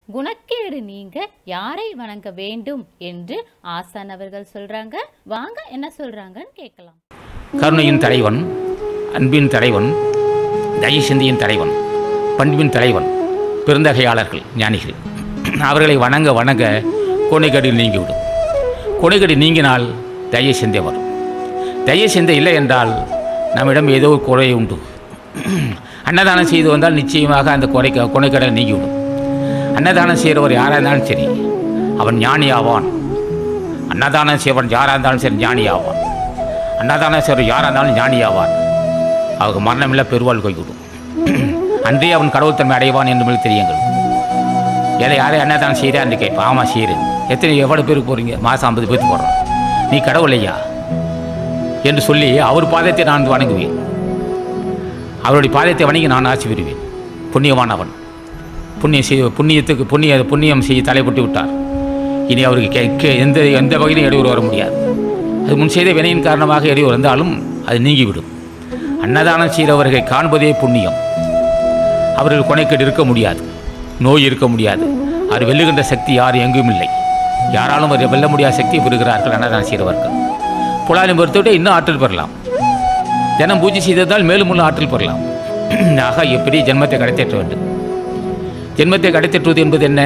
குணக்கேடு நீங்க யாரை வணங்க வேண்டும் என்று ஆசான் அவர்கள் சொல்றாங்க வாங்க என்ன சொல்றாங்கன்னு கேட்கலாம் கருணையின் தலைவன் அன்பின் தலைவன் தயசிந்தியின் தலைவன் பண்பின் தலைவன் பெருந்தகையாளர்கள் ஞானிகள் அவர்களை வணங்க வணங்க கொனைகடி நீங்கிவிடும் கொனைகடி நீங்கினால் தய சிந்தை வரும் தய சிந்தை இல்லை என்றால் நம்மிடம் ஏதோ ஒரு குறை உண்டு அன்னதானம் செய்து வந்தால் நிச்சயமாக அந்த குறை கொனைக்கடை நீங்கிவிடும் அன்னதானம் செய்கிறவர் யாராக இருந்தாலும் சரி அவன் ஞானி ஆவான் அன்னதானம் செய்வன் யாராக இருந்தாலும் சரி ஞானி ஆவான் அன்னதானம் செய்வர் யாராக இருந்தாலும் ஞானி ஆவான் அவங்க மரணமில்லை பெருவாள் கொய்விடும் அன்றே அவன் கடவுள் தன்மை அடைவான் என்று மேல் தெரியுங்கள் ஏதோ யாரை அன்னதானம் செய்கிறேன் கேட்பான் ஆமாம் செய்கிறேன் எத்தனை எவ்வளோ பேருக்கு போகிறீங்க மாதம் ஐம்பது பேருக்கு போடுறோம் நீ கடவுள் ஐயா என்று சொல்லி அவர் பாதத்தை நான் வணங்குவேன் அவருடைய பாதத்தை வணங்கி நான் ஆட்சி பெறுவேன் புண்ணியவான் அவன் புண்ணியம் செய்ய புண்ணியத்துக்கு புண்ணிய புண்ணியம் செய்ய தலைப்பட்டு விட்டார் இனி அவருக்கு கே- கே- எந்த எந்த வகையிலும் இடையூறு வர முடியாது அது முன் செய்த வினையின் காரணமாக இடையூறு வந்தாலும் அது நீங்கிவிடும் அன்னதானம் செய்தவர்களை காண்பதே புண்ணியம் அவர்கள் கொனைக்கேடு இருக்க முடியாது நோய் இருக்க முடியாது அவர் வெல்லுகின்ற சக்தி யார் எங்கும் இல்லை யாராலும் அவர் வெல்ல முடியாத சக்தியை பெறுகிறார்கள் அன்னதானம் செய்தவர்கள் புலாலி பொறுத்தவிட இன்னும் ஆற்றல் பெறலாம் தினம் பூஜை செய்ததால் மேலும் உள்ள ஆற்றல் பெறலாம் ஆக எப்படி ஜென்மத்தை கடைத்தேற்ற வேண்டும் ஜென்மத்தை கடைத்தேற்றுவது என்பது என்ன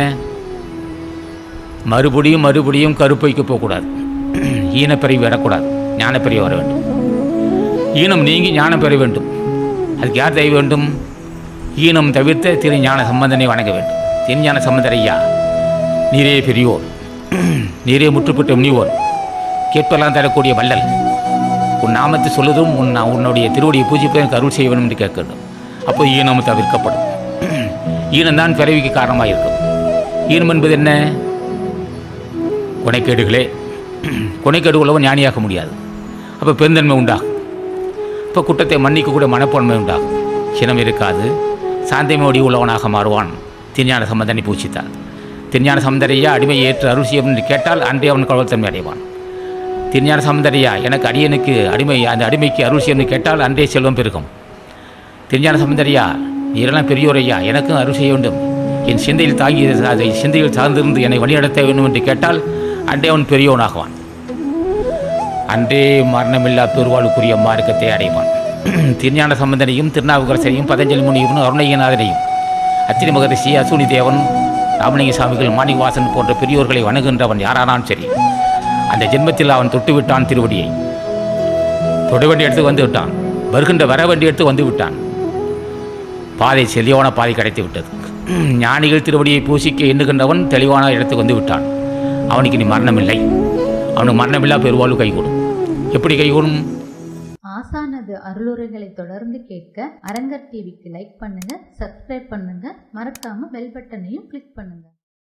மறுபடியும் மறுபடியும் கருப்பைக்கு போகக்கூடாது ஈனப்பிறவி வரக்கூடாது ஞானப்பிறவி வர வேண்டும் ஈனம் நீங்கி ஞானம் பெற வேண்டும் அதுக்கு யார் தெய்வ வேண்டும் ஈனம் தவிர்த்த திரு ஞான சம்பந்தனை வணங்க வேண்டும் திருஞான சம்பந்தர் ஐயா நீரே பெரியோர் நீரே முற்றுப்பட்ட முனிவோர் கேட்பெல்லாம் தரக்கூடிய வள்ளல் உன் நாமத்தை சொல்லுவதும் உன் உன்னுடைய திருவடியை பூஜிப்பதை எனக்கு அருள் செய்ய வேண்டும் என்று கேட்க வேண்டும் அப்போ ஈனம் தவிர்க்கப்படும் ஈனம்தான் பிறவிக்கு காரணமாக இருக்கும் ஈனம் என்பது என்ன கொனைக்கேடுகளே கொனைக்கேடு உள்ளவன் ஞானியாக முடியாது அப்போ பெருந்தன்மை உண்டாகும் இப்போ குற்றத்தை மன்னிக்கக்கூடிய மனப்பான்மை உண்டாகும் சினம் இருக்காது சாந்தமையோடி உள்ளவனாக மாறுவான் திருஞான சம்பந்தனை பூச்சித்தார் திருஞான சம்பந்தரையா அடிமையை ஏற்று அருள் செய்யும் என்று கேட்டால் அன்றே அவன் கடவுள்தன்மை அடைவான் திருஞான சம்பந்தரையா எனக்கு அடியனுக்கு அடிமை அந்த அடிமைக்கு அருள் செய்யணும்னு கேட்டால் அன்றே செல்வம் பெருகும் திருஞான சம்பந்தரையா நீரெல்லாம் பெரியோர் ஐயா எனக்கும் அருள் செய்ய வேண்டும் என் சிந்தையில் தாங்கி அதை சிந்தையில் சார்ந்திருந்து என்னை வழிநடத்த வேண்டும் என்று கேட்டால் அன்றே அவன் பெரியவனாகுவான் அன்றே மரணமில்லா பெருவாளுக்குரிய மார்க்கத்தை அடைவான் திருஞான சம்பந்தனையும் திருநாவுக்கரசரையும் பதஞ்சலி முனியும் அருணகிரிநாதனையும் அத்திரி மகரிஷி அசூனி தேவன் ராமலிங்க சாமிகள் மாணிவாசன் போன்ற பெரியோர்களை வணங்குகின்றவன் யாரானாலும் சரி அந்த ஜென்மத்தில் அவன் தொட்டு விட்டான் திருவடியை தொட வேண்டிய இடத்துக்கு வந்து விட்டான் வருகின்ற வர வேண்டிய இடத்துக்கு வந்து விட்டான் பாதை செல்லியான பாதை கிடைத்து விட்டது ஞானிகள் திருவடியை பூசிக்க எண்ணுகின்றவன் தெளிவான இடத்துக்கு வந்து விட்டான் அவனுக்கு இனி மரணமில்லை அவனுக்கு மரணமில்லா பெருவாழ்வு கைகூடும் எப்படி கைகூடும் ஆசானது அருளுரைகளை தொடர்ந்து கேட்க அரங்கர் டிவிக்கு லைக் பண்ணுங்க சப்ஸ்கிரைப் பண்ணுங்க மறக்காம பெல் பட்டனையும் கிளிக் பண்ணுங்க